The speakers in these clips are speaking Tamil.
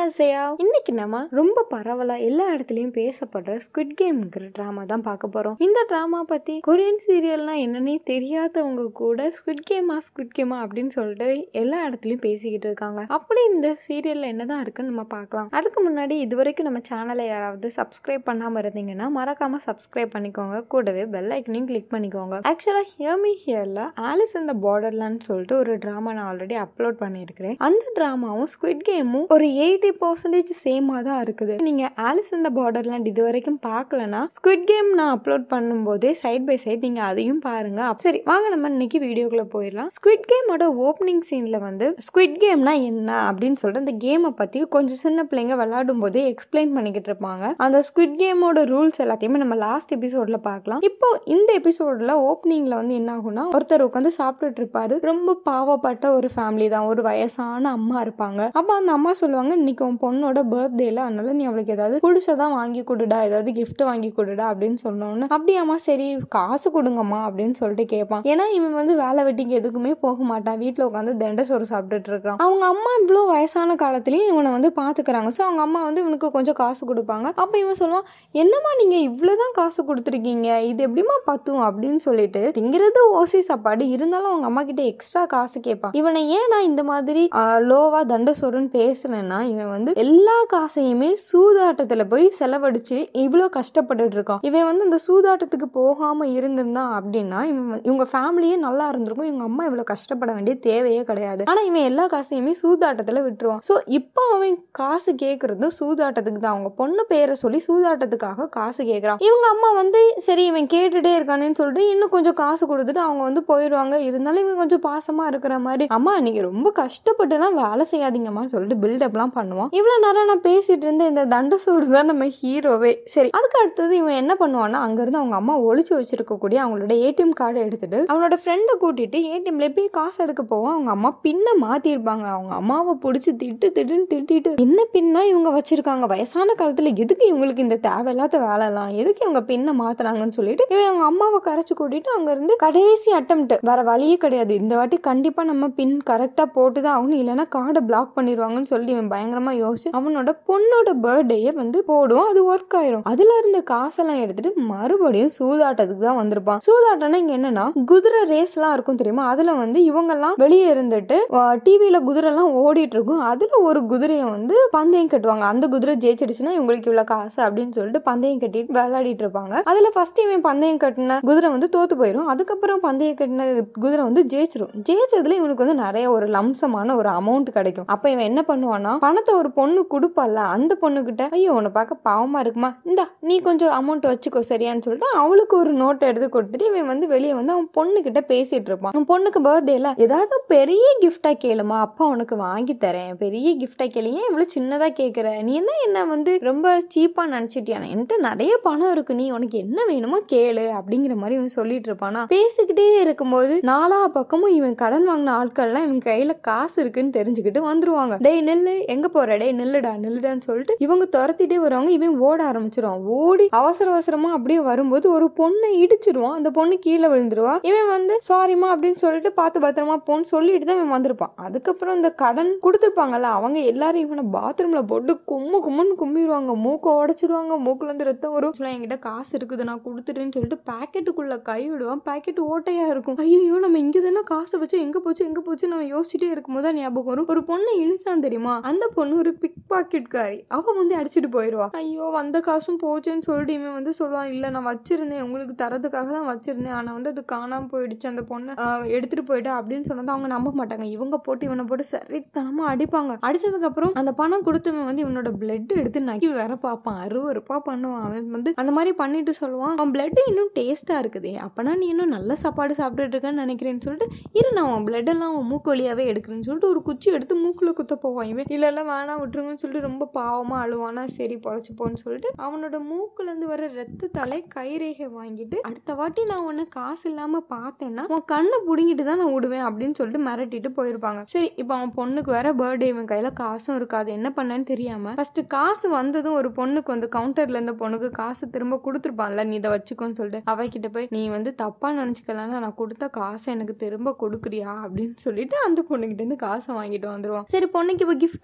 அன்னயாசையா இன்னைக்கு நம்ம ரொம்ப பரவலா எல்லா இடத்துலயும் பேசப்படுற ஸ்குவிட் கேம்ங்கிற ட்ராமா தான் பார்க்க போறோம் இந்த ட்ராமா பத்தி கொரியன் சீரியல்னா என்னன்னே தெரியாதவங்க கூட ஸ்குவிட் கேமா ஸ்குவிட் கேமா அப்படின்னு சொல்லிட்டு எல்லா இடத்துலயும் பேசிக்கிட்டு இருக்காங்க அப்படி இந்த சீரியல்ல என்னதான் இருக்குன்னு நம்ம பார்க்கலாம் அதுக்கு முன்னாடி இது வரைக்கும் நம்ம சேனலை யாராவது சப்ஸ்கிரைப் பண்ணாம இருந்தீங்கன்னா மறக்காம சப்ஸ்கிரைப் பண்ணிக்கோங்க கூடவே பெல் ஐக்கனையும் கிளிக் பண்ணிக்கோங்க ஆக்சுவலா ஹியர்மி ஹியர்ல ஆலிஸ் இந்த பார்டர்லான்னு சொல்லிட்டு ஒரு ட்ராமா நான் ஆல்ரெடி அப்லோட் பண்ணியிருக்கிறேன் அந்த ட்ராமாவும் ஸ்குவிட் கேமும் ஒரு எயிட்டி பர்சன்டேஜ் சேமா தான் இருக்குது நீங்க ஆலிஸ் இந்த பார்டர்லாண்ட் இது வரைக்கும் பார்க்கலனா ஸ்குவிட் கேம் நான் அப்லோட் பண்ணும்போதே சைட் பை சைட் நீங்க அதையும் பாருங்க அப்~ சரி வாங்க நம்ம இன்னைக்கு வீடியோக்குள்ள போயிடலாம் ஸ்குவிட் கேமோட ஓப்பனிங் சீன்ல வந்து ஸ்குவிட் கேம்னா என்ன அப்படின்னு சொல்லிட்டு அந்த கேமை பத்தி கொஞ்சம் சின்ன பிள்ளைங்க விளையாடும் போதே எக்ஸ்பிளைன் பண்ணிக்கிட்டு இருப்பாங்க அந்த ஸ்குவிட் கேமோட ரூல்ஸ் எல்லாத்தையுமே நம்ம லாஸ்ட் எபிசோட்ல பார்க்கலாம் இப்போ இந்த எபிசோட்ல ஓப்பனிங்ல வந்து என்ன ஆகும்னா ஒருத்தர் உட்காந்து சாப்பிட்டுட்டு இருப்பாரு ரொம்ப பாவப்பட்ட ஒரு ஃபேமிலி தான் ஒரு வயசான அம்மா இருப்பாங்க அப்ப அந்த அம்மா சொல்லுவாங்க இன்னைக்கு உன் பொண்ணோட பர்த்டேல அதனால நீ அவளுக்கு ஏதாவது புடிச்சதான் வாங்கி கொடுடா ஏதாவது gift வாங்கி கொடுடா அப்படின்னு சொன்னோன்னு அப்படியாம்மா சரி காசு கொடுங்கம்மா அப்படின்னு சொல்லிட்டு கேட்பான் ஏன்னா இவன் வந்து வேலை வெட்டிக்கு எதுக்குமே போக மாட்டான் வீட்டுல உட்காந்து தண்ட சோறு சாப்பிட்டுட்டு இருக்கான் அவங்க அம்மா இவ்வளோ வயசான காலத்துலயும் இவனை வந்து பாத்துக்கிறாங்க ஸோ அவங்க அம்மா வந்து இவனுக்கு கொஞ்சம் காசு கொடுப்பாங்க அப்ப இவன் சொல்லுவான் என்னம்மா நீங்க இவ்வளவுதான் காசு கொடுத்துருக்கீங்க இது எப்படிமா பத்தும் அப்படின்னு சொல்லிட்டு திங்கிறது ஓசி சாப்பாடு இருந்தாலும் அவங்க அம்மா கிட்ட எக்ஸ்ட்ரா காசு கேட்பான் இவனை ஏன் நான் இந்த மாதிரி லோவா தண்ட சோறுன்னு பேசுனேன்னா இவன் வந்து எல்லா காசையுமே சூதாட்டத்துல போய் செலவழிச்சு இவ்வளோ கஷ்டப்பட்டுட்டு இருக்கான் இவன் வந்து இந்த சூதாட்டத்துக்கு போகாம இருந்திருந்தான் அப்படின்னா இவன் வந்து- இவங்க ஃபேமிலியே நல்லா இருந்திருக்கும் இவங்க அம்மா இவ்வளோ கஷ்டப்பட வேண்டிய தேவையே கிடையாது ஆனா இவன் எல்லா காசையுமே சூதாட்டத்துல விட்டுருவான் ஸோ இப்போ அவன் காசு கேட்கறதும் சூதாட்டத்துக்கு தான் அவங்க பொண்ணு பேரை சொல்லி சூதாட்டத்துக்காக காசு கேட்கறான் இவங்க அம்மா வந்து சரி இவன் கேட்டுட்டே இருக்கானேன்னு சொல்லிட்டு இன்னும் கொஞ்சம் காசு கொடுத்துட்டு அவங்க வந்து போயிடுவாங்க இருந்தாலும் இவன் கொஞ்சம் பாசமா இருக்கிற மாதிரி அம்மா நீங்க ரொம்ப கஷ்டப்பட்டுலாம் வேலை செய்யாதீங்கம்மா சொல்லிட்டு பில்டப்லாம் பண்ணுவான் இவ்வளவு நேரம் நான் பேசிட்டு இருந்த இந்த தண்டசூர் தான் நம்ம ஹீரோவே சரி அதுக்கு அடுத்தது இவன் என்ன பண்ணுவான்னா அங்கிருந்து அவங்க அம்மா ஒளிச்சு வச்சிருக்கக்கூடிய அவங்களோட ஏடிஎம் கார்டை எடுத்துட்டு அவனோட ஃப்ரெண்டை கூட்டிட்டு ஏடிஎம்ல போய் காசு எடுக்க போவான் அவங்க அம்மா பின்ன மாத்திருப்பாங்க அவங்க அம்மாவை பிடிச்சி திட்டு திட்டுன்னு திட்டிட்டு என்ன பின்னா இவங்க வச்சிருக்காங்க வயசான காலத்துல எதுக்கு இவங்களுக்கு இந்த தேவையில்லாத வேலைலாம் எதுக்கு இவங்க பின்ன மாத்துறாங்கன்னு சொல்லிட்டு இவன் அவங்க அம்மாவை கரைச்சு கூட்டிட்டு அங்க இருந்து கடைசி அட்டம்ப்ட் வேற வழியே கிடையாது இந்த வாட்டி கண்டிப்பா நம்ம பின் கரெக்டா போட்டுதான் ஆகணும் இல்லைன்னா கார்டை பிளாக் பண்ணிடுவாங்கன்னு சொல்லி இவன் பயங்கரமா யோசிச்சு அவனோட பொண்ணோட பர்த்டேயை வந்து போடுவான் அது ஒர்க் ஆயிரும் அதுல இருந்த காசெல்லாம் எடுத்துட்டு மறுபடியும் சூதாட்டத்துக்கு தான் வந்திருப்பான் சூதாட்டம்னா இங்க என்னன்னா குதிரை ரேஸ் எல்லாம் இருக்கும் தெரியுமா அதுல வந்து இவங்க எல்லாம் வெளியே இருந்துட்டு டிவியில குதிரை எல்லாம் ஓடிட்டு இருக்கும் அதுல ஒரு குதிரையை வந்து பந்தயம் கட்டுவாங்க அந்த குதிரை ஜெயிச்சிடுச்சுன்னா இவங்களுக்கு இவ்வளவு காசு அப்படின்னு சொல்லிட்டு பந்தயம் கட்டிட்டு விளையாடிட்டு இருப்பாங்க அதுல ஃபர்ஸ்ட் இவன் பந்தயம் கட்டின குதிரை வந்து தோத்து போயிடும் அதுக்கப்புறம் பந்தயம் கட்டின குதிரை வந்து ஜெயிச்சிரும் ஜெயிச்சதுல இவனுக்கு வந்து நிறைய ஒரு லம்சமான ஒரு அமௌண்ட் கிடைக்கும் அப்ப இவன் என்ன பண்ணுவான்னா பணத்தை ஒரு பொண்ணு கொடுப்பால அந்த பொண்ணு கிட்ட ஐயோ உன்னை பார்க்க பாவமா இருக்குமா இந்தா நீ கொஞ்சம் அமௌண்ட் வச்சுக்கோ சரியான்னு சொல்லிட்டு அவளுக்கு ஒரு நோட் எடுத்து கொடுத்துட்டு இவன் வந்து வெளியே வந்து அவன் பொண்ணு கிட்ட பேசிட்டு இருப்பான் அவன் பொண்ணுக்கு பர்த்டேல ஏதாவது பெரிய கிஃப்டா கேளுமா அப்பா உனக்கு வாங்கி தரேன் பெரிய கிஃப்டா கேளு ஏன் இவ்வளவு சின்னதா கேக்குற நீ என்ன என்ன வந்து ரொம்ப சீப்பா நினைச்சிட்டியா என்கிட்ட நிறைய பணம் இருக்கு நீ உனக்கு என்ன வேணுமோ கேளு அப்படிங்கிற மாதிரி இவன் சொல்லிட்டு இருப்பானா பேசிக்கிட்டே இருக்கும்போது நாலா பக்கமும் இவன் கடன் வாங்கின ஆட்கள்லாம் இவன் கையில காசு இருக்குன்னு தெரிஞ்சுக்கிட்டு வந்துருவாங்க டேய் நெல்லு எங்க போற டேய் நில்லுடா நில்லுடான்னு சொல்லிட்டு இவங்க துரத்திட்டே வருவாங்க இவன் ஓட ஆரம்பிச்சிருவான் ஓடி அவசர அவசரமா அப்படியே வரும்போது ஒரு பொண்ணை இடிச்சிருவான் அந்த பொண்ணு கீழே விழுந்துருவா இவன் வந்து சாரிமா அப்படின்னு சொல்லிட்டு பார்த்து பத்திரமா போன்னு சொல்லிட்டு தான் இவன் வந்திருப்பான் அதுக்கப்புறம் இந்த கடன் கொடுத்துருப்பாங்கல்ல அவங்க எல்லாரும் இவனை பாத்ரூம்ல போட்டு கும்மு கும்முன்னு கும்மிடுவாங்க மூக்க உடைச்சிருவாங்க மூக்குல இருந்து ரத்தம் வரும் சொல்ல என்கிட்ட காசு இருக்குது நான் கொடுத்துட்டேன்னு சொல்லிட்டு பாக்கெட்டுக்குள்ள கை விடுவான் பாக்கெட் ஓட்டையா இருக்கும் ஐயோ நம்ம இங்க தானே காசு வச்சு எங்க போச்சு எங்க போச்சு நம்ம யோசிச்சுட்டே இருக்கும்போது தான் ஞாபகம் வரும் ஒரு பொண்ணை இழுத்தான் தெரியுமா அந்த பொண்ணு ஒரு பிக் பாக்கெட்காரி அவ வந்து அடிச்சிட்டு போயிடுவா ஐயோ வந்த காசும் போச்சுன்னு சொல்லிட்டு இவன் வந்து சொல்லுவான் இல்ல நான் வச்சிருந்தேன் உங்களுக்கு தரதுக்காக தான் வச்சிருந்தேன் ஆனா வந்து அது காணாம போயிடுச்சு அந்த பொண்ணை ஆஹ், எடுத்துட்டு போயிட்டா அப்படின்னு சொன்னது அவங்க நம்ப மாட்டாங்க இவங்க போட்டு இவனை போட்டு சரித்தனமா அடிப்பாங்க அடிச்சதுக்கு அப்புறம் அந்த பணம் கொடுத்தவன் வந்து இவனோட பிளட் எடுத்து நக்கி வேற பார்ப்பான் அருவருப்பா பண்ணுவான் அவன் வந்து அந்த மாதிரி பண்ணிட்டு சொல்லுவான் அவன் பிளட் இன்னும் டேஸ்டா இருக்குது அப்பனா நீ இன்னும் நல்ல சாப்பாடு சாப்பிட்டுட்டு இருக்கேன்னு நினைக்கிறேன்னு சொல்லிட்டு இரு நான் உன் பிளட் எல்லாம் அவன் மூக்கு வழியாவே எடுக்கிறேன்னு சொல்லிட்டு ஒரு குச்சி எடுத்து மூக்குல குத்த போவான் இவன் இல்ல இல்ல வேணாம் விட்டுருங்கன்னு சொல்லிட்டு ரொம்ப பாவமா அழுவானா சரி பொழைச்சு போன்னு சொல்லிட்டு அவனோட மூக்குல இருந்து வர ரத்தத்தாலே கைரேகை வாங்கிட்டு அடுத்த வாட்டி நான் உன்னை காசு இல்லாம பார்த்தேன்னா உன் கண்ணை புடுங்கிட்டு தான் நான் விடுவேன் அப்படின்னு சொல்லிட்டு மிரட்டிட்டு போயிருப்பாங்க சரி இப்போ அவன் பொண்ணுக்கு வேற பர்த்டே இவன் கையில காசும் இருக்காது என்ன பண்ணேன்னு தெரியாம ஃபர்ஸ்ட் காசு வந்ததும் ஒரு பொண்ணுக்கு வந்து கவுண்டர்ல இருந்த பொண்ணுக்கு காசு திரும்ப கொடுத்துருப்பான்ல நீ இதை வச்சுக்கோன்னு சொல்லிட்டு அவகிட்ட போய் நீ வந்து தப்பா நினைச்சுக்கலாம் நான் கொடுத்த காசை எனக்கு திரும்ப கொடுக்குறியா அப்படின்னு சொல்லிட்டு அந்த பொண்ணுகிட்ட இருந்து காசை வாங்கிட்டு வந்துருவான் சரி பொண்ணுக்கு இப்போ gift வாங்கணும்ல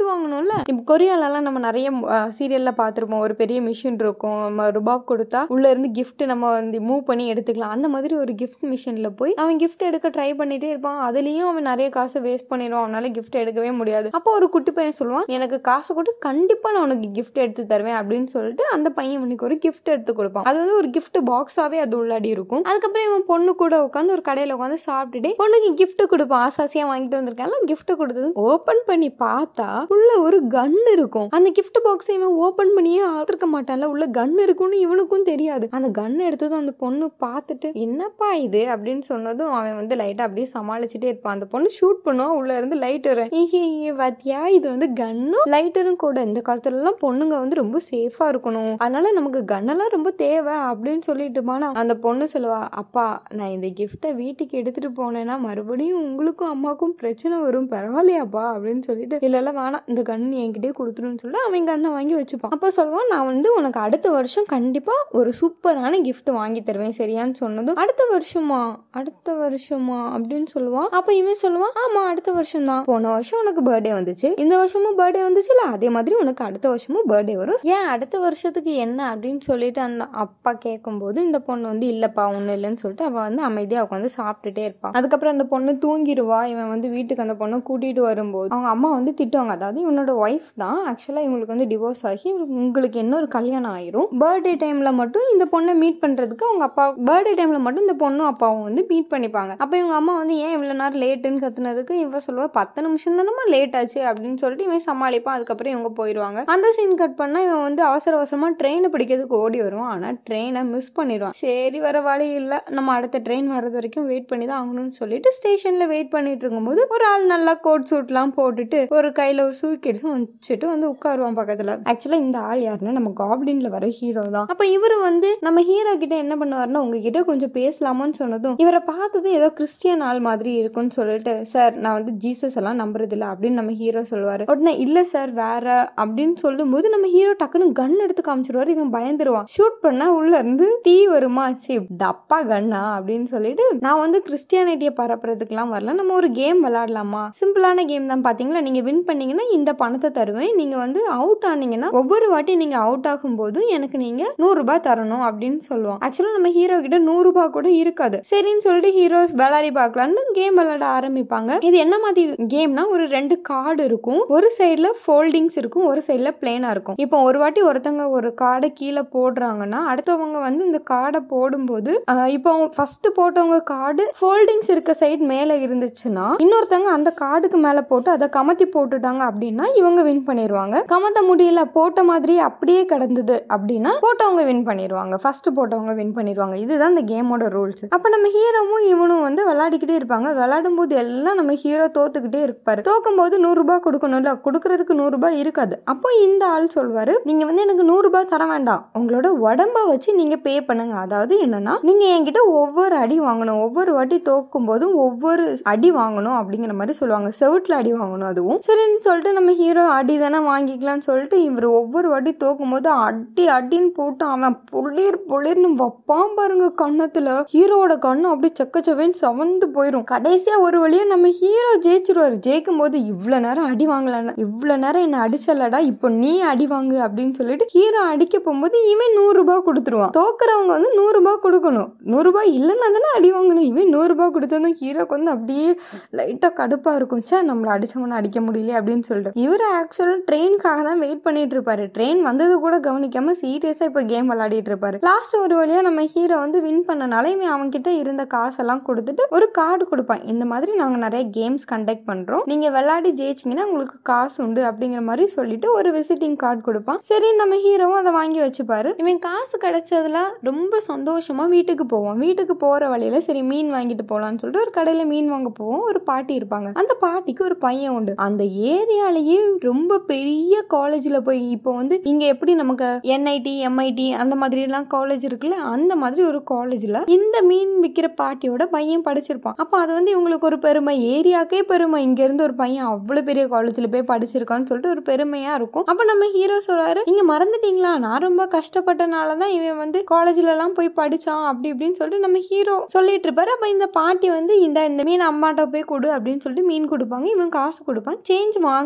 இருக்கும்ல இப்போ கொரியாலலாம் நம்ம நிறைய சீரியல்ல பார்த்துருப்போம் ஒரு பெரிய மிஷின் இருக்கும் நம்ம ருபாப் கொடுத்தா உள்ள இருந்து gift நம்ம வந்து மூவ் பண்ணி எடுத்துக்கலாம் அந்த மாதிரி ஒரு gift மிஷின்ல போய் அவன் gift எடுக்க ட்ரை பண்ணிட்டே இருப்பான் அதுலயும் அவன் நிறைய காசு வேஸ்ட் பண்ணிடுவான் அவனால gift எடுக்கவே முடியாது அப்போ ஒரு குட்டி பையன் சொல்லுவான் எனக்கு காசு கொடு கண்டிப்பா நான் உனக்கு gift எடுத்து தருவேன் அப்படின்னு சொல்லிட்டு அந்த பையன் இவனுக்கு ஒரு gift எடுத்து கொடுப்பான் அது வந்து ஒரு gift பாக்ஸாவே அது உள்ளாடி இருக்கும் அதுக்கப்புறம் இவன் பொண்ணு கூட உட்காந்து ஒரு கடையில உட்காந்து சாப்பிட்டுட்டு பொண்ணுக்கு gift கொடுப்பான் ஆசாசியா வாங்கிட்டு வந்திருக்கான்ல gift கொடுத்தது ஓபன் பண்ணி பார்த்தா உள்ள ஒரு கன் இருக்கும் அந்த gift பாக்ஸ் இவன் ஓபன் பண்ணியே ஆத்திருக்க மாட்டான்ல உள்ள கன் இருக்கும்னு இவனுக்கும் தெரியாது அந்த கன் எடுத்ததும் அந்த பொண்ணு பார்த்துட்டு என்னப்பா இது அப்படின்னு சொன்னதும் அவன் வந்து லைட்டா அப்படியே சமாளிச்சுட்டே இருப்பான் அந்த பொண்ணு ஷூட் பண்ணுவான் உள்ள இருந்து லைட் வரும் பாத்தியா இது வந்து கன்னும் லைட்டரும் கூட இந்த காலத்துல எல்லாம் பொண்ணுங்க வந்து ரொம்ப சேஃபா இருக்கணும் அதனால நமக்கு கன்னெல்லாம் ரொம்ப தேவை அப்படின்னு சொல்லிட்டு இருப்பானா அந்த பொண்ணு சொல்லுவா அப்பா நான் இந்த கிஃப்ட்டை வீட்டுக்கு எடுத்துட்டு போனேன்னா மறுபடியும் உங்களுக்கும் அம்மாவுக்கும் பிரச்சனை வரும் பரவாயில்லையாப்பா அப்படின்னு சொல்லிட்டு இல்ல இல்ல வேணாம் இந்த கன் என்கிட்டயே கொடுத்துருன்னு சொல்லி அவன் கண்ணை வாங்கி வச்சுப்பான் அப்போ சொல்லுவான் நான் வந்து உனக்கு அடுத்த வருஷம் கண்டிப்பா ஒரு சூப்பரான gift வாங்கி தருவேன் சரியான்னு சொன்னதும் அடுத்த வருஷமா அடுத்த வருஷமா அப்படின்னு சொல்லுவான் அப்ப இவன் சொல்லுவான் ஆமா அடுத்த வருஷம் தான் போன வருஷம் உனக்கு பர்த்டே வந்துச்சு இந்த வருஷமும் பர்த்டே வந்துச்சுல அதே மாதிரி உனக்கு அடுத்த வருஷமும் பர்த்டே வரும் ஏன் அடுத்த வருஷத்துக்கு என்ன அப்படின்னு சொல்லிட்டு அந்த அப்பா கேட்கும்போது இந்த பொண்ணு வந்து இல்லப்பா ஒன்றும் இல்லைன்னு சொல்லிட்டு அவ வந்து அமைதியா உட்காந்து சாப்பிட்டுட்டே இருப்பான் அதுக்கப்புறம் அந்த பொண்ணு தூங்கிடுவா இவன் வந்து வீட்டுக்கு அந்த பொண்ணை கூட்டிட்டு வரும்போது அவங்க அம்மா வந்து திட்டுவாங்க அதாவது இவனோட ஒய்ஃப் தான் ஆக்சுவலா இவங்களுக்கு வந்து டிவோர்ஸ் ஆகி இவங்களுக்கு- உங்களுக்கு இன்னொரு கல்யாணம் ஆயிரும் பர்த்டே டைம்ல மட்டும் இந்த பொண்ணை மீட் பண்றதுக்கு அவங்க அப்பா பர்த்டே டைம்ல மட்டும் இந்த பொண்ணும் அப்பாவும் வந்து மீட் பண்ணிப்பாங்க அப்ப இவங்க அம்மா வந்து ஏன் இவ்வளவு நேரம் லேட்டுன்னு கத்துனதுக்கு இவ சொல்லுவா பத்து நிமிஷம் தானமா லேட் ஆச்சு அப்படின்னு சொல்லிட்டு இவன் சமாளிப்பான் அதுக்கப்புறம் இவங்க போயிடுவாங்க அந்த சீன் கட் பண்ணா இவன் வந்து அவசர அவசரமா ட்ரெயினை பிடிக்கிறதுக்கு ஓடி வருவான் ஆனா ட்ரெயினை மிஸ் பண்ணிடுவான் சரி வர வழி இல்ல நம்ம அடுத்த ட்ரெயின் வர்றது வரைக்கும் வெயிட் பண்ணி தான் ஆகணும்னு சொல்லிட்டு ஸ்டேஷன்ல வெயிட் பண்ணிட்டு இருக்கும்போது ஒரு ஆள் நல்லா கோட் சூட்லாம் போட்டுட்டு ஒரு கையில ஒரு சூட் கேட்ஸும் வச்சுட்டு வந்து உட்காருவான் பக்கத்துல ஆக்சுவலா இந்த ஆள் யாருன்னா நம்ம காப்ளின்ல வர ஹீரோ தான் அப்ப இவரு வந்து நம்ம ஹீரோ கிட்ட என்ன பண்ணுவாருன்னா உங்ககிட்ட கொஞ்சம் பேசலாமான்னு சொன்னதும் இவரை பார்த்தது ஏதோ கிறிஸ்டியன் ஆள் மாதிரி இருக்கும்னு சொல்லிட்டு சார் நான் வந்து ஜீசஸ் எல்லாம் நம்புறது இல்ல அப்படின்னு நம்ம ஹீரோ சொல்லுவாரு உடனே இல்ல சார் வேற அப்படின்னு சொல்லும்போது நம்ம ஹீரோ டக்குன்னு கன் எடுத்து காமிச்சிருவாரு இவன் பயந்துருவான் ஷூட் பண்ணா உள்ள இருந்து தீ வருமா சி டப்பா கன்னா அப்படின்னு சொல்லிட்டு நான் வந்து கிறிஸ்டியானிட்டியை பரப்புறதுக்குலாம் வரல நம்ம ஒரு கேம் விளையாடலாமா சிம்பிளான கேம் தான் பாத்தீங்களா நீங்க வின் பண்ணீங்கன்னா இந்த பணத்தை தருவேன் நீங்க வந்து அவுட் ஆனீங்கன்னா ஒவ்வொரு வாட்டி நீங்க அவுட் ஆகும் போதும் எனக்கு நீங்க நூறு ரூபாய் தரணும் அப்படின்னு சொல்லுவோம் ஆக்சுவலா நம்ம ஹீரோ கிட்ட நூறு ரூபாய் கூட இருக்காது சரின்னு சொல்லிட்டு ஹீரோ விளையாடி பார்க்கலான்னு கேம் விளையாட ஆரம்பிப்பாங்க இது என்ன மாதிரி கேம்னா ஒரு ரெண்டு கார்டு இருக்கும் ஒரு சைடுல ஃபோல்டிங்ஸ் இருக்கும் ஒரு சைடுல பிளேனா இருக்கும் இப்போ ஒரு வாட்டி ஒருத்தவங்க ஒரு கார்டை கீழே போடுறாங்கன்னா அடுத்தவங்க வந்து இந்த கார்டை போடும்போது ஆஹ் இப்போ ஃபர்ஸ்ட் போட்டவங்க கார்டு ஃபோல்டிங்ஸ் இருக்க சைடு மேல இருந்துச்சுன்னா இன்னொருத்தவங்க அந்த கார்டுக்கு மேல போட்டு அதை கமத்தி போட்டுட்டாங்க அப்படின்னா இவங்க வின் பண்ணிடுவாங்க கமத்த முடியல போட்ட மாதிரி அப்படியே கிடந்தது அப்படின்னா போட்டவங்க வின் பண்ணிடுவாங்க ஃபர்ஸ்ட் போட்டவங்க வின் பண்ணிடுவாங்க இதுதான் இந்த கேமோட ரூல்ஸ் அப்ப நம்ம ஹீரோவும் இவனும் வந்து விளையாடிக்கிட்டே இருப்பாங்க விளையாடும் போது எல்லாம் நம்ம ஹீரோ தோத்துக்கிட்டே இருப்பாரு தோக்கும் போது நூறு ரூபாய் கொடுக்கணும்ல கொடுக்கறதுக்கு நூறு ரூபாய் இருக்காது அப்போ இந்த ஆள் சொல்வாரு நீங்க வந்து எனக்கு நூறு ரூபாய் தர வேண்டாம் உங்களோட உடம்ப வச்சு நீங்க பே பண்ணுங்க அதாவது என்னன்னா நீங்க என்கிட்ட ஒவ்வொரு அடி வாங்கணும் ஒவ்வொரு வாட்டி தோக்கும் போதும் ஒவ்வொரு அடி வாங்கணும் அப்படிங்கிற மாதிரி சொல்லுவாங்க செவுட்ல அடி வாங்கணும் அதுவும் சரின்னு சொல்லிட்டு நம்ம ஹீரோ அடி தானே வாங்கிக்கலாம்னு சொல்லிட்டு இவர் ஒவ்வொரு வாட்டி தோக்கும் போது அடி அடின்னு போட்டு அவன் புளிர் புளிர்னு வைப்பான் பாருங்க கண்ணத்துல ஹீரோவோட கண்ணு அப்படி செக்கச்சவேன்னு சவந்து போயிரும் கடைசியா ஒரு வழியா நம்ம ஹீரோ ஜெயிச்சிருவாரு ஜெயிக்கும் போது இவ்வளவு நேரம் அடி வாங்கலன்னா இவ்வளவு நேரம் என்ன அடிச்சலடா இப்போ நீ அடி வாங்கு அப்படின்னு சொல்லிட்டு ஹீரோ அடிக்க போகும்போது இவன் நூறு ரூபாய் கொடுத்துருவான் தோக்குறவங்க வந்து நூறு ரூபாய் கொடுக்கணும் நூறு ரூபாய் இல்லைன்னா தானே அடி வாங்கணும் இவன் நூறு ரூபாய் கொடுத்ததும் ஹீரோக்கு வந்து அப்படியே லைட்டா கடுப்பா இருக்கும் சே நம்மள அடிச்சவனை அடிக்க முடியல அப்படின்னு சொல்லிட்டு இவர் ஆக்சுவலா ட்ரெயின்காக தான் வெயிட் பண்ணிட்டு இருப்பாரு ட்ரெயின் வந்தது கூட கவனிக்காம சீரியஸா இப்போ கேம் விளையாடிட்டு இருப்பாரு லாஸ்ட் ஒரு வழியா நம்ம ஹீரோ வந்து வின் பண்ணனால இவன் அவன் கிட்ட இருந்த காசெல்லாம் கொடுத்துட்டு ஒரு கார்டு கொடுப்பான் இந்த மாதிரி நாங்க நிறைய கேம்ஸ் கண்டக்ட் பண்றோம் நீங்க விளையாடி ஜெயிச்சிங்கன்னா உங்களுக்கு காசு உண்டு அப்படிங்கிற மாதிரி சொல்லிட்டு ஒரு விசிட்டிங் கார்டு கொடுப்பான் சரி நம்ம ஹீரோவும் அதை வாங்கி வச்சுப்பாரு இவன் காசு கிடைச்சதுல ரொம்ப சந்தோஷமா வீட்டுக்கு போவோம் வீட்டுக்கு போற வழியில சரி மீன் வாங்கிட்டு போலாம்னு சொல்லிட்டு ஒரு கடையில மீன் வாங்க போவோம் ஒரு பாட்டி இருப்பாங்க அந்த பாட்டிக்கு ஒரு பையன் உண்டு அந்த ஏரியாலயே ரொம்ப பெரிய காலேஜ்ல போய் இப்போ வந்து இங்க எப்படி நமக்கு என்ஐடி எம்ஐடி அந்த மாதிரி எல்லாம் காலேஜ் இருக்குல்ல அந்த மாதிரி ஒரு காலேஜ்ல இந்த மீன் விற்கிற பாட்டியோட பையன் படிச்சிருப்பான் அப்ப அது வந்து இவங்களுக்கு ஒரு பெருமை ஏரியாக்கே பெருமை இங்க இருந்து ஒரு பையன் அவ்வளவு பெரிய காலேஜ்ல போய் படிச்சிருக்கான்னு சொல்லிட்டு ஒரு பெருமையா இருக்கும் அப்ப நம்ம ஹீரோ சொல்றாரு நீங்க மறந்துட்டீங்களா நான் ரொம்ப கஷ்டப்பட்டனாலதான் இவன் வந்து காலேஜ்ல எல்லாம் போய் படிச்சான் அப்படி இப்படின்னு சொல்லிட்டு நம்ம ஹீரோ சொல்லிட்டு இருப்பாரு அப்ப இந்த பாட்டி வந்து இந்த இந்த மீன் அம்மாட்ட போய் கொடு அப்படின்னு சொல்லிட்டு மீன் கொடுப்பாங்க இவன் காசு கொடுப்பான் சேஞ்ச் வாங்காம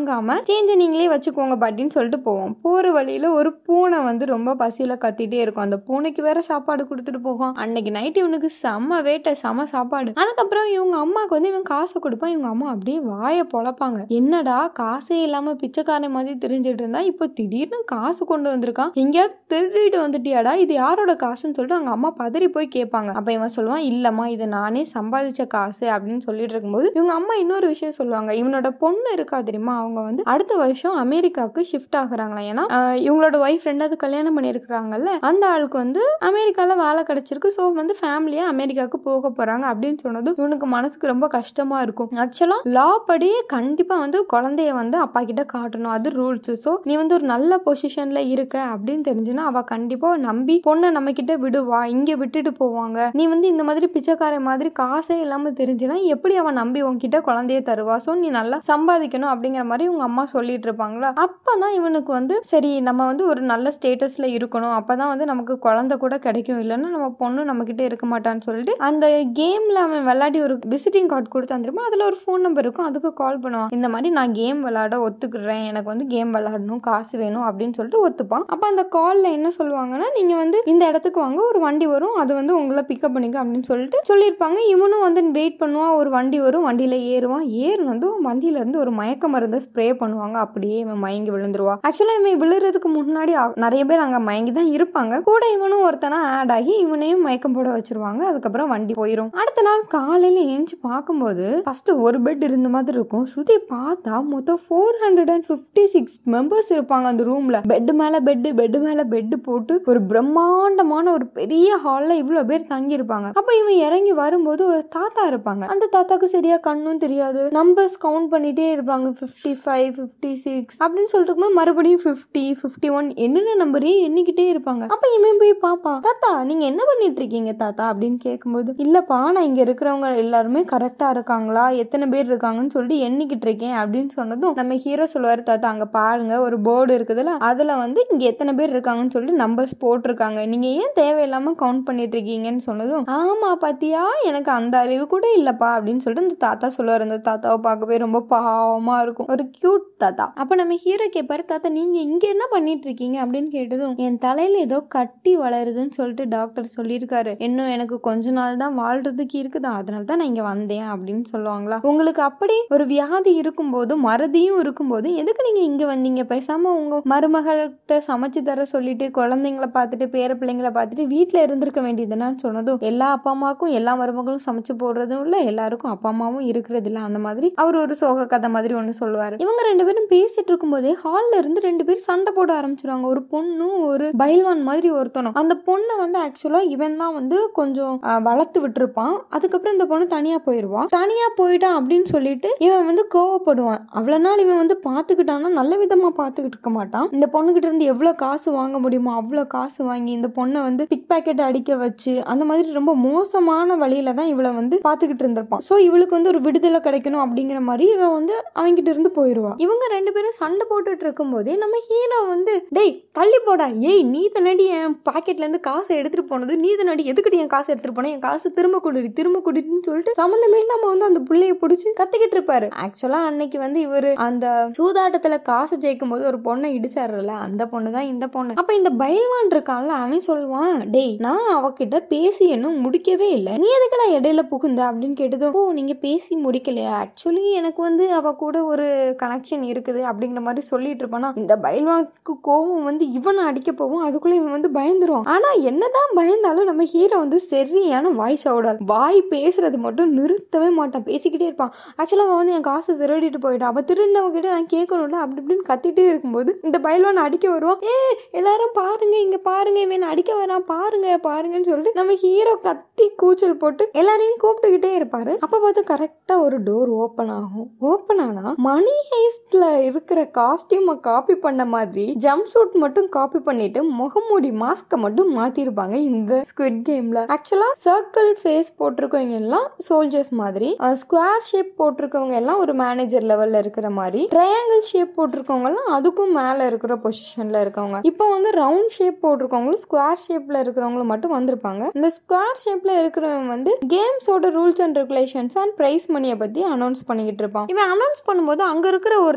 சேஞ்சை நீங்களே வச்சுக்கோங்க பாட்டின்னு சொல்லிட்டு போவோம் போகிற வழியில் ஒரு பூனை வந்து ரொம்ப பசியில் கத்திட்டே இருக்கும் அந்த பூனைக்கு வேற சாப்பாடு கொடுத்துட்டு போகும் அன்னைக்கு நைட்டு இவனுக்கு செம்ம வேட்டை செம சாப்பாடு அதுக்கப்புறம் இவங்க அம்மாவுக்கு வந்து இவன் காசை கொடுப்பான் இவங்க அம்மா அப்படியே வாயை பொழப்பாங்க என்னடா காசே இல்லாமல் பிச்சைக்காரன் மாதிரி தெரிஞ்சிட்டு இருந்தா இப்போ திடீர்னு காசு கொண்டு வந்திருக்கான் எங்கேயாவது திருடிட்டு வந்துட்டியாடா இது யாரோட காசுன்னு சொல்லிட்டு அவங்க அம்மா பதறி போய் கேட்பாங்க அப்ப இவன் சொல்லுவான் இல்லம்மா இது நானே சம்பாதிச்ச காசு அப்படின்னு சொல்லிட்டு இருக்கும்போது இவங்க அம்மா இன்னொரு விஷயம் சொல்லுவாங்க இவனோட பொண்ணு இருக்கா தெரியுமா அவங்க வந்து அடுத்த வருஷம் அமெரிக்காவுக்கு ஷிஃப்ட் ஆகுறாங்களா ஏன்னா ஆஹ், இவங்களோட ஒய்ஃப் ரெண்டாவது கல்யாணம் பண்ணியிருக்கிறாங்கல்ல அந்த ஆளுக்கு வந்து அமெரிக்கால வேலை கிடைச்சிருக்கு ஸோ வந்து ஃபேமிலியா அமெரிக்காவுக்கு போக போறாங்க அப்படின்னு சொன்னதும் இவனுக்கு மனசுக்கு ரொம்ப கஷ்டமா இருக்கும் ஆக்சுவலா லா படி கண்டிப்பா வந்து குழந்தைய வந்து அப்பா கிட்ட காட்டணும் அது ரூல்ஸ் ஸோ நீ வந்து ஒரு நல்ல பொசிஷன்ல இருக்க அப்படின்னு தெரிஞ்சுன்னா அவ கண்டிப்பா நம்பி பொண்ணை நம்ம கிட்ட விடுவா இங்க விட்டுட்டு போவாங்க நீ வந்து இந்த மாதிரி பிச்சைக்கார மாதிரி காசே இல்லாம தெரிஞ்சுன்னா எப்படி அவன் நம்பி உன்கிட்ட குழந்தைய தருவா ஸோ நீ நல்லா சம்பாதிக்கணும் அப்படிங்கிற மாதிரி உங்க அம்மா சொல்லிட்டு இருப்பாங்களா அப்பதான் இவனுக்கு வந்து சரி நம்ம வந்து ஒரு நல்ல ஸ்டேட்டஸ்ல இருக்கணும் அப்பதான் வந்து நமக்கு குழந்தை கூட கிடைக்கும் இல்லைன்னா நம்ம பொண்ணு நம்ம கிட்ட இருக்க மாட்டான்னு சொல்லிட்டு அந்த கேம்ல அவன் விளையாடி ஒரு விசிட்டிங் கார்டு கொடுத்தான் தெரியுமா அதுல ஒரு ஃபோன் நம்பர் இருக்கும் அதுக்கு கால் பண்ணுவான் இந்த மாதிரி நான் கேம் விளையாட ஒத்துக்கிறேன் எனக்கு வந்து கேம் விளையாடணும் காசு வேணும் அப்படின்னு சொல்லிட்டு ஒத்துப்பான் அப்ப அந்த கால்ல என்ன சொல்லுவாங்கன்னா நீங்க வந்து இந்த இடத்துக்கு வாங்க ஒரு வண்டி வரும் அது வந்து உங்களை பிக்கப் பண்ணிக்க அப்படின்னு சொல்லிட்டு சொல்லியிருப்பாங்க இவனும் வந்து வெயிட் பண்ணுவான் ஒரு வண்டி வரும் வண்டியில ஏறுவான் ஏறினதும் வண்டியில இருந்து ஒரு மயக்க மருந்தை ஸ்ப்ரே பண்ணுவாங்க அப்படியே இவன் மயங்கி விழுந்துருவா ஆக்சுவலா இவன் விழுறதுக்கு முன்னாடி அ- நிறைய பேர் அங்க மயங்கி தான் இருப்பாங்க கூட இவனும் ஒருத்தனா ஆட் ஆகி இவனையும் மயக்கம் போட வச்சிருவாங்க அதுக்கப்புறம் வண்டி போயிடும் அடுத்த நாள் காலையில ஏஞ்சி பார்க்கும்போது ஃபர்ஸ்ட் ஒரு பெட் இருந்த மாதிரி இருக்கும் சுத்தி பார்த்தா மொத்தம் four hundred and fifty six members இருப்பாங்க அந்த ரூம்ல பெட் மேல பெட் பெட் மேல பெட் போட்டு ஒரு பிரம்மாண்டமான ஒரு பெரிய ஹால்ல இவ்வளவு பேர் தங்கி இருப்பாங்க அப்ப இவன் இறங்கி வரும்போது ஒரு தாத்தா இருப்பாங்க அந்த தாத்தாக்கு சரியா கண்ணும் தெரியாது நம்பர்ஸ் கவுண்ட் பண்ணிட்டே இருப்பாங்க ஃபிஃப்டி ஃபைவ் ஃபிஃப்டி சிக்ஸ் அப்படின்னு சொல்லிட்டு இருக்கும்போது மறுபடியும் ஃபிஃப்டி ஃபிஃப்டி ஒன் என்னென்ன நம்பரே எண்ணிக்கிட்டே இருப்பாங்க அப்ப இவன் போய் பாப்பான் தாத்தா நீங்க என்ன பண்ணிட்டு இருக்கீங்க தாத்தா அப்படின்னு கேட்கும்போது இல்லப்பா நான் இங்க இருக்கிறவங்க எல்லாருமே கரெக்டா இருக்காங்களா எத்தனை பேர் இருக்காங்கன்னு சொல்லிட்டு எண்ணிக்கிட்டு இருக்கேன் அப்படின்னு சொன்னதும் நம்ம ஹீரோ சொல்லுவாரு தாத்தா அங்க பாருங்க ஒரு போர்டு இருக்குதுல்ல அதுல வந்து இங்க எத்தனை பேர் இருக்காங்கன்னு சொல்லிட்டு நம்பர்ஸ் போட்டிருக்காங்க நீங்க ஏன் தேவையில்லாம கவுண்ட் பண்ணிட்டு இருக்கீங்கன்னு சொன்னதும் ஆமா பாத்தியா எனக்கு அந்த அறிவு கூட இல்லப்பா அப்படின்னு சொல்லிட்டு இந்த தாத்தா சொல்லுவாரு இந்த தாத்தாவை பார்க்கவே ரொம்ப பாவமா இருக்கும் ஒரு கியூட் தாத்தா அப்ப நம்ம ஹீரோ கேட்பாரு தாத்தா நீங்க இங்க என்ன பண்ணிட்டு இருக்கீங்க அப்படின்னு கேட்டதும் என் தலையில ஏதோ கட்டி வளருதுன்னு சொல்லிட்டு டாக்டர் சொல்லியிருக்காரு இன்னும் எனக்கு கொஞ்ச நாள் தான் வாழ்றதுக்கு இருக்குதா அதனால தான் நான் இங்க வந்தேன் அப்படின்னு சொல்லுவாங்களா உங்களுக்கு அப்படி ஒரு வியாதி இருக்கும்போது மறதியும் இருக்கும்போது எதுக்கு நீங்க இங்க வந்தீங்க பேசாம உங்க மருமகள்கிட்ட சமைச்சு தர சொல்லிட்டு குழந்தைங்கள பார்த்துட்டு பேர பிள்ளைங்களை பார்த்துட்டு வீட்டுல இருந்திருக்க வேண்டியதுன்னு சொன்னதும் எல்லா அப்பா அம்மாவுக்கும் எல்லா மருமகளும் சமைச்சு போடுறதும் இல்ல எல்லாருக்கும் அப்பா அம்மாவும் இருக்கிறது இல்ல அந்த மாதிரி அவர் ஒரு சோக கதை மாதிரி ஒண்ணு சொல்லுவாரு இவங்க ரெண்டு பேரும் பேசிட்டு இருக்கும்போதே ஹால்ல இருந்து ரெண்டு பேரும் சண்டை போட ஆரம்பிச்சிருவாங்க ஒரு பொண்ணும் ஒரு பைல்வான் மாதிரி ஒருத்தனும் அந்த பொண்ணை வந்து ஆக்சுவலா இவன் தான் வந்து கொஞ்சம் அஹ், வளர்த்து விட்டுருப்பான் அதுக்கப்புறம் இந்த பொண்ணு தனியா போயிருவா தனியா போயிட்டான் அப்படின்னு சொல்லிட்டு இவன் வந்து கோவப்படுவான் அவ்வளவு நாள் இவன் வந்து பாத்துக்கிட்டான்னா நல்ல விதமா பாத்துக்கிட்டு இருக்க மாட்டான் இந்த பொண்ணுகிட்ட இருந்து எவ்வளவு காசு வாங்க முடியுமோ அவ்வளவு காசு வாங்கி இந்த பொண்ணை வந்து பிக் பாக்கெட் அடிக்க வச்சு அந்த மாதிரி ரொம்ப மோசமான வழியில தான் இவளை வந்து பாத்துக்கிட்டு இருந்திருப்பான் சோ இவளுக்கு வந்து ஒரு விடுதலை கிடைக்கணும் அப்படிங்கிற மாதிரி இவன் வந்து அவன்கிட்ட இருந்து போயிடுவா இவங்க ரெண்டு பேரும் சண்டை போட்டுட்டு இருக்கும்போதே நம்ம ஹீரோ வந்து டேய் தள்ளி போடா ஏய் நீ தனடி என் பாக்கெட்ல இருந்து காசை எடுத்துட்டு போனது நீ தனடி எதுக்கிட்டு என் காசை எடுத்துட்டு போன என் காசு திரும்ப கொடுடி திரும்ப கொடுன்னு சொல்லிட்டு சம்மந்தமே இல்லாம வந்து அந்த புள்ளைய பிடிச்சி கத்திக்கிட்டு இருப்பாரு ஆக்சுவலா அன்னைக்கு வந்து இவரு அந்த சூதாட்டத்துல காசு ஜெயிக்கும் போது ஒரு பொண்ணை இடிச்சாருல அந்த பொண்ணு தான் இந்த பொண்ணு அப்ப இந்த பைல்வான் இருக்கான்ல அவன் சொல்லுவான் டேய் நான் அவகிட்ட பேசி இன்னும் முடிக்கவே இல்லை நீ எதுக்குடா இடையில புகுந்த அப்படின்னு கேட்டதும் ஓ நீங்க பேசி முடிக்கலையா ஆக்சுவலி எனக்கு வந்து அவ கூட ஒரு கனெக்ஷன் இருக்குது அப்படிங்கிற மாதிரி சொல்லிட்டு இருப்பானா இந்த பைல்வானுக்கு கோவம் வந்து இவனை அடிக்க போவோம் அதுக்குள்ள இவன் வந்து பயந்துருவான் ஆனா என்னதான் பயந்தாலும் நம்ம ஹீரோ வந்து சரியான வாய்ஸ் அவுடால் வாய் பேசுறது மட்டும் நிறுத்தவே மாட்டான் பேசிக்கிட்டே இருப்பான் ஆக்சுவலா அவன் வந்து என் காசை திருடிட்டு போயிட்டான் அப்ப திருடினவங்க கிட்ட நான் கேட்கணும்ல அப்படி இப்படின்னு கத்திட்டே இருக்கும்போது இந்த பைல்வான் அடிக்க வருவான் ஏ எல்லாரும் பாருங்க இங்க பாருங்க இவன் அடிக்க வரான் பாருங்க பாருங்கன்னு சொல்லிட்டு நம்ம ஹீரோ கத்தி கூச்சல் போட்டு எல்லாரையும் கூப்பிட்டுக்கிட்டே இருப்பாரு அப்ப பார்த்து கரெக்டா ஒரு டோர் ஓப்பன் ஆகும் ஓப்பன் ஆனா மணி ஹேஸ்ட்ல இருக்கிற காஸ்டியூமை காப்பி பண்ண மாதிரி ஜம்ப் சூட் மட்டும் காப்பி பண்ணிட்டு முகமூடி மாஸ்க மட்டும் மாத்திருப்பாங்க இந்த ஸ்குவிட் கேம்ல ஆக்சுவலா சர்க்கிள் ஃபேஸ் போட்டிருக்கவங்க எல்லாம் சோல்ஜர்ஸ் மாதிரி ஸ்கொயர் ஷேப் போட்டிருக்கவங்க எல்லாம் ஒரு மேனேஜர் லெவல்ல இருக்கிற மாதிரி ட்ரையாங்கிள் ஷேப் போட்டிருக்கவங்க எல்லாம் அதுக்கும் மேல இருக்கிற பொசிஷன்ல இருக்கவங்க இப்போ வந்து ரவுண்ட் ஷேப் போட்டிருக்கவங்களும் ஸ்கொயர் ஷேப்ல இருக்கிறவங்களும் மட்டும் வந்திருப்பாங்க இந்த ஸ்கொயர் ஷேப்ல இருக்கிறவன் வந்து கேம்ஸோட rules and regulations and prize மணியை பத்தி அனௌன்ஸ் பண்ணிக்கிட்டு இருப்பான் இவன் அனௌன்ஸ் பண்ணும்போது அங்க இருக்கிற ஒரு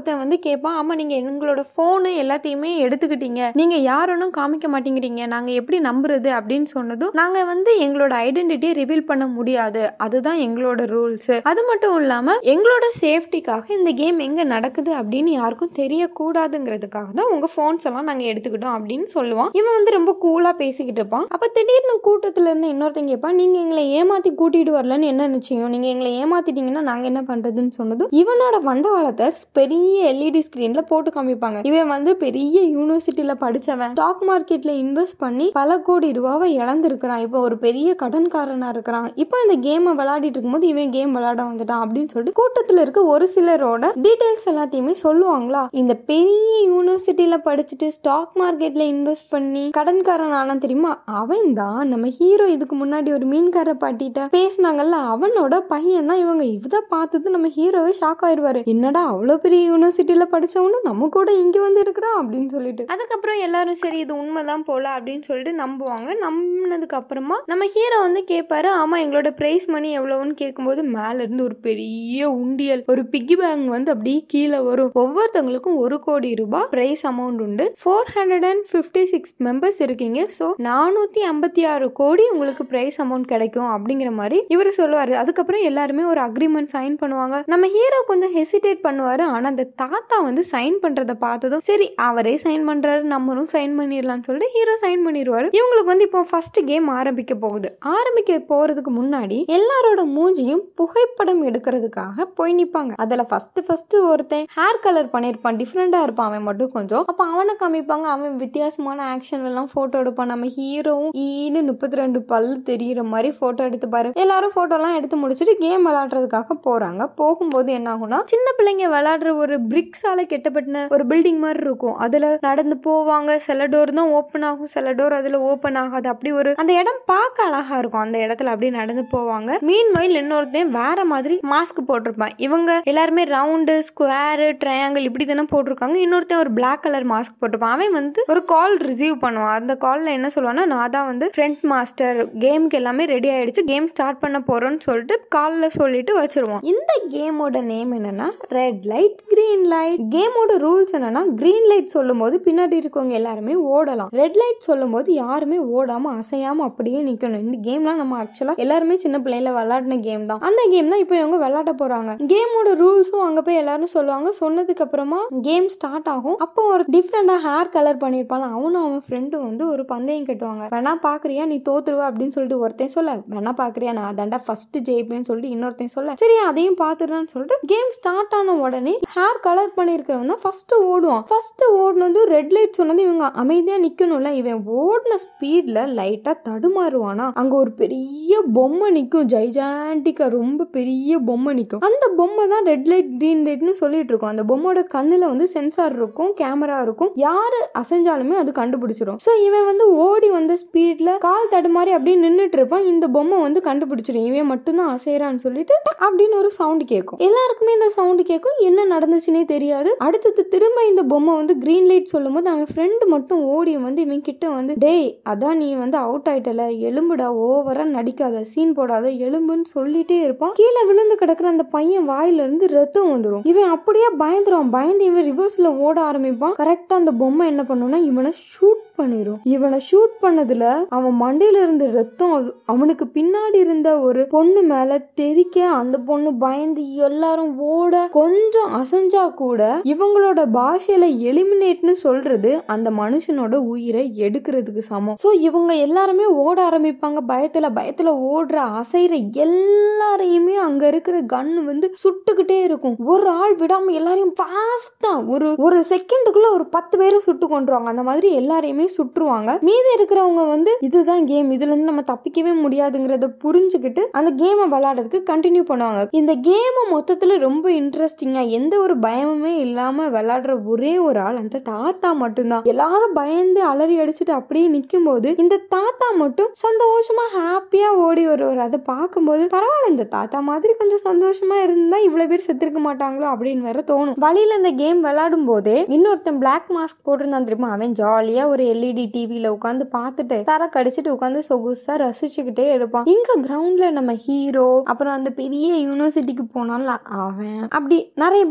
ஒருத்தன் வந்து கேட்பான் ஆமா நீங்க எங்களோட போனு எல்லாத்தையுமே எடுத்துக்கிட்டீங்க நீங்க யாருன்னு காமிக்க மாட்டேங்கிறீங்க நாங்க எப்படி நம்புறது அப்படின்னு சொன்னதும் நாங்க வந்து எங்களோட ஐடென்டிட்டியை ரிவீல் பண்ண முடியாது அதுதான் எங்களோட ரூல்ஸ் அது மட்டும் இல்லாம எங்களோட சேஃப்டிக்காக இந்த கேம் எங்க நடக்குது அப்படின்னு யாருக்கும் தெரியக்கூடாதுங்கிறதுக்காக தான் உங்க போன்ஸ் எல்லாம் நாங்க எடுத்துக்கிட்டோம் அப்படின்னு சொல்லுவான் இவன் வந்து ரொம்ப கூலா பேசிக்கிட்டு இருப்பான் அப்ப திடீர்னு கூட்டத்துல இருந்து இன்னொருத்தங்க கேட்பான் நீங்க எங்களை ஏமாத்தி கூட்டிட்டு வரலன்னு என்ன நிச்சயம் நீங்க எங்களை ஏமாத்திட்டீங்கன்னா நாங்க என்ன பண்றதுன்னு சொன்னதும் இவனோட வண்டவாளத்தை பெரிய எல்இடி ஸ்கிரீன்ல போட்டு காமிப்பாங்க இவன் வந்து பெரிய யூனிவர்சிட்டியில படிச்சவன் ஸ்டாக் மார்க்கெட்ல இன்வெஸ்ட் பண்ணி பல கோடி ரூபாவை இழந்திருக்கிறான் இப்போ ஒரு பெரிய கடன்காரனா இருக்கிறான் இப்போ இந்த கேமை விளையாடிட்டு இருக்கும்போது இவன் கேம் விளையாட வந்துட்டான் அப்படின்னு சொல்லிட்டு கூட்டத்துல இருக்க ஒரு சிலரோட டீடைல்ஸ் எல்லாத்தையுமே சொல்லுவாங்களா இந்த பெரிய யூனிவர்சிட்டியில படிச்சுட்டு ஸ்டாக் மார்க்கெட்ல இன்வெஸ்ட் பண்ணி கடன்காரன் ஆனா தெரியுமா அவன் தான் நம்ம ஹீரோ இதுக்கு முன்னாடி ஒரு மீன்கார பாட்டிட்ட பேசினாங்கல்ல அவனோட பையன் தான் இவங்க இதை பார்த்தது நம்ம ஹீரோவே ஷாக் ஆயிடுவாரு என்னடா அவ்வளோ பெரிய யூனிவர்சிட்டியில படிச்சவனும் நம்ம கூட இங்க வந்து இருக்கிறான் அப்படின்னு சொல்லிட்டு அதுக்கப்புறம் எல்லாரும் சரி இது உண்மைதான் போல அப்படின்னு சொல்லிட்டு நம்புவாங்க நம்பினதுக்கு அப்புறமா நம்ம ஹீரோ வந்து கேட்பாரு ஆமா எங்களோட பிரைஸ் மணி எவ்வளவுன்னு கேட்கும்போது மேல இருந்து ஒரு பெரிய உண்டியல் ஒரு பிக்கி பேங்க் வந்து அப்படியே கீழே வரும் ஒவ்வொருத்தவங்களுக்கும் ஒரு கோடி ரூபாய் பிரைஸ் அமௌண்ட் உண்டு four hundred and fifty six members இருக்கீங்க ஸோ நானூத்தி ஐம்பத்தி ஆறு கோடி உங்களுக்கு பிரைஸ் அமௌண்ட் கிடைக்கும் அப்படிங்கிற மாதிரி இவர் சொல்லுவாரு அதுக்கப்புறம் எல்லாருமே ஒரு அக்ரிமெண்ட் சைன் பண்ணுவாங்க நம்ம ஹீரோ கொஞ்சம் ஹெசிடேட் பண்ணுவாரு ஆனா அந்த தாத்தா வந்து சைன் பண்றதை பார்த்ததும் சரி அவரே சைன் பண்றாரு நம்மளும் சைன் பண்ணிடலாம்னு சொல்லிட்டு ஹீரோ சைன் பண்ணிடுவாரு இவங்களுக்கு வந்து இப்போ ஃபர்ஸ்ட் கேம் ஆரம்பிக்க போகுது ஆரம்பிக்க போறதுக்கு முன்னாடி எல்லாரோட மூஞ்சியும் புகைப்படம் எடுக்கிறதுக்காக போய் நிப்பாங்க அதுல ஃபர்ஸ்ட் ஃபர்ஸ்ட் ஒருத்தன் ஹேர் கலர் பண்ணிருப்பான் டிஃப்ரெண்டா இருப்பான் அவன் மட்டும் கொஞ்சம் அப்ப அவனை காமிப்பாங்க அவன் வித்தியாசமான ஆக்ஷன் எல்லாம் போட்டோ எடுப்பான் நம்ம ஹீரோவும் ஈன்னு முப்பத்தி ரெண்டு பல் தெரியுற மாதிரி போட்டோ எடுத்து பாரு எல்லாரும் போட்டோ எல்லாம் எடுத்து முடிச்சுட்டு கேம் விளையாடுறதுக்காக போறாங்க போகும்போது என்ன ஆகும்னா சின்ன பிள்ளைங்க விளையாடுற ஒரு பிரிக்ஸால கெட்டப்பட்டின ஒரு பில்டிங் மாதிரி இருக்கும் அதுல நடந்து போவாங்க சில டோர் தான் ஓப்பன் ஆகும் சில டோர் அதுல ஓப்பன் ஆகாது அப்படி ஒரு அந்த இடம் பார்க்க அழகா இருக்கும் அந்த இடத்துல அப்படியே நடந்து போவாங்க மீன் மயில் இன்னொருத்தையும் வேற மாதிரி மாஸ்க் போட்டிருப்பான் இவங்க எல்லாருமே ரவுண்டு ஸ்கொயரு ட்ரையாங்கிள் இப்படி தானே போட்டிருக்காங்க இன்னொருத்தன் ஒரு பிளாக் கலர் மாஸ்க் போட்டிருப்பான் அவன் வந்து ஒரு கால் ரிசீவ் பண்ணுவான் அந்த கால்ல என்ன சொல்லுவான்னா நான் தான் வந்து ஃப்ரண்ட் மாஸ்டர் கேமுக்கு எல்லாமே ரெடி ஆயிடுச்சு கேம் ஸ்டார்ட் பண்ண போறோம்னு சொல்லிட்டு காலில் சொல்லிட்டு வச்சிருவான் இந்த கேமோட நேம் என்னன்னா ரெட் லைட் கிரீன் லைட் கேமோட ரூல்ஸ் என்னன்னா கிரீன் லைட் சொல்லும் போது பின்னாடி இருக்கவங்க எல்லாருமே ஓடலாம் ரெட் லைட் சொல்லும் போது யாருமே ஓடாம அசையாம அப்படியே நிக்கணும் இந்த கேம்லாம் நம்ம ஆக்சுவலா எல்லாருமே சின்ன பிள்ளைல விளையாடின கேம் தான் அந்த கேம் தான் இப்போ இவங்க விளையாட போறாங்க கேமோட ரூல்ஸும் அங்க போய் எல்லாரும் சொல்லுவாங்க சொன்னதுக்கு அப்புறமா கேம் ஸ்டார்ட் ஆகும் அப்போ ஒரு டிஃப்ரெண்டா ஹேர் கலர் பண்ணிருப்பாங்க அவனும் அவன் ஃப்ரெண்டும் வந்து ஒரு பந்தயம் கட்டுவாங்க வேணா பாக்குறியா நீ தோத்துருவ அப்படின்னு சொல்லிட்டு ஒருத்தன் சொல்ல வேணா பாக்குறியா நான் தாண்டா ஃபர்ஸ்ட் ஜெயிப்பேன்னு சொல்லிட்டு இன்னொருத்தன் சொல்ல சரி அதையும் பாத்துடுறான்னு சொல்லிட்டு கேம் ஸ்டார்ட் ஆன உடனே ஹேர் கலர் பண்ணிருக்கிறவன் தான் ஃபர்ஸ்ட் ஓடுவான் ஃபர்ஸ்ட் ஓடுனது ரெட் லைட் சொன்னது இவங்க அமைதியா நிக்கணும்ல இவன் ஓடின ஸ்பீட்ல லைட்டா தடுமாறுவானா அங்க ஒரு பெரிய பொம்மை நிக்கும் ஜைஜாண்டிக்கா ரொம்ப பெரிய பொம்மை நிக்கும் அந்த பொம்மை தான் ரெட் லைட் கிரீன் லைட்னு சொல்லிட்டு இருக்கோம் அந்த பொம்மையோட கண்ணுல வந்து சென்சார் இருக்கும் கேமரா இருக்கும் யாரு அசைஞ்சாலுமே அது கண்டுபிடிச்சிரும் ஸோ இவன் வந்து ஓடி வந்த ஸ்பீட்ல கால் தடுமாறி அப்படியே நின்றுட்டு இருப்பான் இந்த பொம்மை வந்து கண்டுபிடிச்சிரும் இவன் மட்டும்தான் அசைறான்னு சொல்லிட்டு டக் அப்படின்னு ஒரு சவுண்ட் கேட்கும் எல்லாருக்குமே இந்த சவுண்ட் கேட்கும் என்ன நடந்துச்சுன்னே தெரியாது அடுத்தது திரும்ப இந்த பொம்மை வந்து கிரீன் லைட் சொல்லும் போது அவன் ஃப்ரெண்டு மட்டும் ஓடி வந்து இவன் கிட்ட வந்து டேய் அதான் நீ வந்து அவுட் ஆயிட்டல எலும்புடா ஓவரா நடிக்காத சீன் போடாத எலும்புன்னு சொல்லிட்டே இருப்பான் கீழே விழுந்து கிடக்குற அந்த பையன் வாயில இருந்து ரத்தம் வந்துடும் இவன் அப்படியே பயந்துருவான் பயந்து இவன் ரிவர்ஸ்ல ஓட ஆரம்பிப்பான் கரெக்டா அந்த பொம்மை என்ன பண்ணும்னா இவனை ஷூட் பண்ணிரும் இவனை ஷூட் பண்ணதுல அவன் மண்டையில இருந்த ரத்தம் அது- அவனுக்கு பின்னாடி இருந்த ஒரு பொண்ணு மேல தெரிக்க அந்த பொண்ணு பயந்து எல்லாரும் ஓட கொஞ்சம் அசைஞ்சா கூட இவங்களோட பாஷையில எலிமினேட்னு சொல்றது அந்த மனுஷனோட உயிரை எடுக்கிறதுக்கு சமம் சோ இவங்க எல்லாருமே ஓட ஆரம்பிப்பாங்க பயத்துல பயத்துல ஓடுற அசைற எல்லாரையுமே அங்க இருக்கிற கன்னு வந்து சுட்டுக்கிட்டே இருக்கும் ஒரு ஆள் விடாம எல்லாரையும் ஃபாஸ்டா ஒரு ஒரு செகண்டுக்குள்ள ஒரு பத்து பேரை சுட்டு கொண்டுருவாங்க அந்த மாதிரி எல்லாரையுமே சுட்டுருவாங்க மீதி இருக்கிறவங்க வந்து இதுதான் கேம் இதுல இருந்து நம்ம தப்பிக்கவே முடியாதுங்கிறத புரிஞ்சுக்கிட்டு அந்த கேமை விளையாடுறதுக்கு கண்டினியூ பண்ணுவாங்க இந்த கேமை மொத்தத்துல ரொம்ப இன்ட்ரெஸ்டிங்கா எந்த ஒரு பயமுமே இல்லாம விளையாடுற ஒரே ஒரு ஆள் அந்த தாத்தா மட்டும்தான் எல்லாரும் பயந்து அலறி அடிச்சுட்டு அப்படியே நிக்கும் போது இந்த தாத்தா மட்டும் சந்தோஷமா ஹாப்பியா ஓடி வருவார் அதை பார்க்கும்போது பரவாயில்ல இந்த தாத்தா மாதிரி கொஞ்சம் சந்தோஷமா இருந்தா இவ்வளவு பேர் செத்துருக்க மாட்டாங்களோ அப்படின்னு வேற தோணும் வழியில இந்த கேம் விளையாடும் போதே இன்னொருத்தன் பிளாக் மாஸ்க் போட்டிருந்தான் தெரியுமா அவன் ஜாலியா ஒரு எல்இடி டிவில உட்காந்து பார்த்துட்டு தர கடிச்சிட்டு உட்காந்து சொகுசா ரசிச்சுக்கிட்டே இருப்பான் இங்க கிரவுண்ட்ல நம்ம ஹீரோ அப்புறம் அந்த பெரிய யூனிவர்சிட்டிக்கு போனால அவன் அப்படி நிறைய பேர் இருப்பாங்க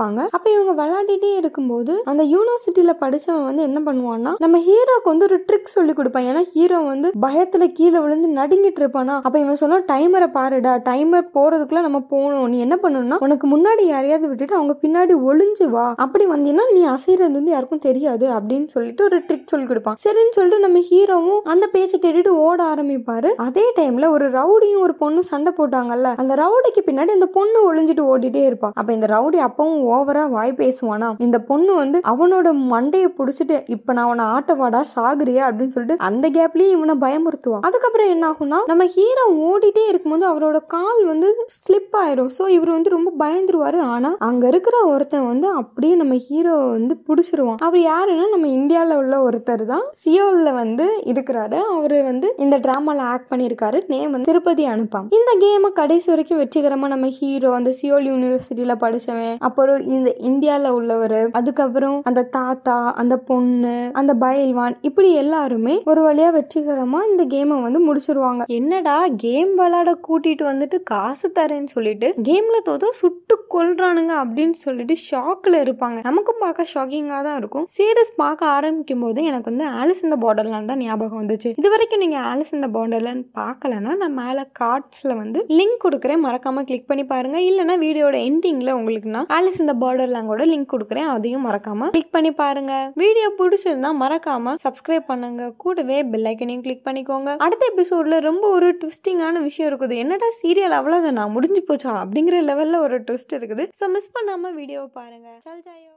இருப்பாங்க அப்ப இவங்க விளையாடிட்டே இருக்கும்போது அந்த யூனிவர்சிட்டியில படிச்சவன் வந்து என்ன பண்ணுவான்னா நம்ம ஹீரோக்கு வந்து ஒரு ட்ரிக் சொல்லி கொடுப்பான் ஏன்னா ஹீரோ வந்து பயத்துல கீழே விழுந்து நடுங்கிட்டு இருப்பானா அப்ப இவன் சொல்ல டைமரை பாருடா டைமர் போறதுக்குள்ள நம்ம போகணும் நீ என்ன பண்ணணும்னா உனக்கு முன்னாடி யாரையாவது விட்டுட்டு அவங்க பின்னாடி ஒளிஞ்சு வா அப்படி வந்தீங்கன்னா நீ அசைறது வந்து யாருக்கும் தெரியாது அப்படின்னு சொல்லிட்டு ஒரு ட்ரிக் சொல்லி கொடுப்பான் சரின்னு சொல்லிட்டு நம்ம ஹீரோவும் அந்த பேச்சை கேட்டுட்டு ஓட ஆரம்பிப்பாரு அதே டைம்ல ஒரு ரவுடியும் ஒரு பொண்ணும் சண்டை போட்டாங்கல்ல அந்த ரவுடிக்கு பின்னாடி அந்த பொண்ணு ஒளிஞ்சிட்டு ஓடிட்டே இருப்பா அப்ப இந்த ரவுடி அப்பவும் ஓவரா வாய் பேசுவானா இந்த பொண்ணு வந்து அவனோட மண்டையை புடிச்சிட்டு இப்ப நான் அவனை ஆட்டவாடா சாகுறியா அப்படின்னு சொல்லிட்டு அந்த கேப்லயும் இவனை பயமுறுத்துவான் அதுக்கப்புறம் என்ன ஆகும்னா நம்ம ஹீரோ ஓடிட்டே இருக்கும்போது அவரோட கால் வந்து ஸ்லிப் ஆயிரும் ஸோ இவர் வந்து ரொம்ப பயந்துருவாரு ஆனா அங்க இருக்கிற ஒருத்தன் வந்து அப்படியே நம்ம ஹீரோ வந்து பிடிச்சிருவான் அவர் யாருன்னா நம்ம இந்தியாவில் உள்ள ஒருத்தர் தான் சியோல்ல வந்து இருக்கிறாரு அவரு வந்து இந்த டிராமால ஆக்ட் பண்ணியிருக்காரு நேம் வந்து திருப்பதி அனுப்பாம் இந்த கேமை கடைசி வரைக்கும் வெற்றிகரமா நம்ம ஹீரோ அந்த சியோல் யூனிவர்சிட்டியில படிச்சவன் அப்புறம் இந்த இந்தியாவில் உள்ளவர் அதுக்கப்புறம் அந்த தாத்தா அந்த பொண்ணு அந்த பயில்வான் இப்படி எல்லாருமே ஒரு வழியா வெற்றிகரமா இந்த கேமை வந்து முடிச்சிருவாங்க என்னடா கேம் விளையாட கூட்டிட்டு வந்துட்டு காசு தரேன்னு சொல்லிட்டு கேம்ல தோத்தா சுட்டு கொல்றானுங்க அப்படின்னு சொல்லிட்டு ஷாக்ல இருப்பாங்க நமக்கும் பார்க்க ஷாக்கிங்கா தான் இருக்கும் சீரியஸ் பார்க்க ஆரம்பிக்கும் போது எனக்கு வந்து ஆலிஸ் இந்த பார்டர்லான் தான் ஞாபகம் வந்துச்சு இது வரைக்கும் நீங்க ஆலிஸ் இந்த பார்டர்லான் பார்க்கலன்னா நான் மேல கார்ட்ஸ்ல வந்து லிங்க் கொடுக்குறேன் மறக்காம கிளிக் பண்ணி பாருங்க இல்லைன்னா வீடியோட எண்டிங்ல உங்களுக்கு நான் ஆலிஸ் இந்த பார்டர்லாங்கோட லிங்க் கொடுக்குறேன் அதையும் மறக்காம கிளிக் பண்ணி பாருங்க வீடியோ பிடிச்சிருந்தா மறக்காம சப்ஸ்கிரைப் பண்ணுங்க கூடவே பெல் ஐக்கனையும் கிளிக் பண்ணிக்கோங்க அடுத்த எபிசோட்ல ரொம்ப ஒரு ட்விஸ்டிங்கான விஷயம் இருக்குது என்னடா சீரியல் அவ்வளவுதான் நான் முடிஞ்சு போச்சா அப்படிங்கிற லெவல்ல ஒரு ட்விஸ்ட் இருக்குது ஸோ மிஸ் பண்ணாம வீடியோவை பாருங்க சல் ஜாயோ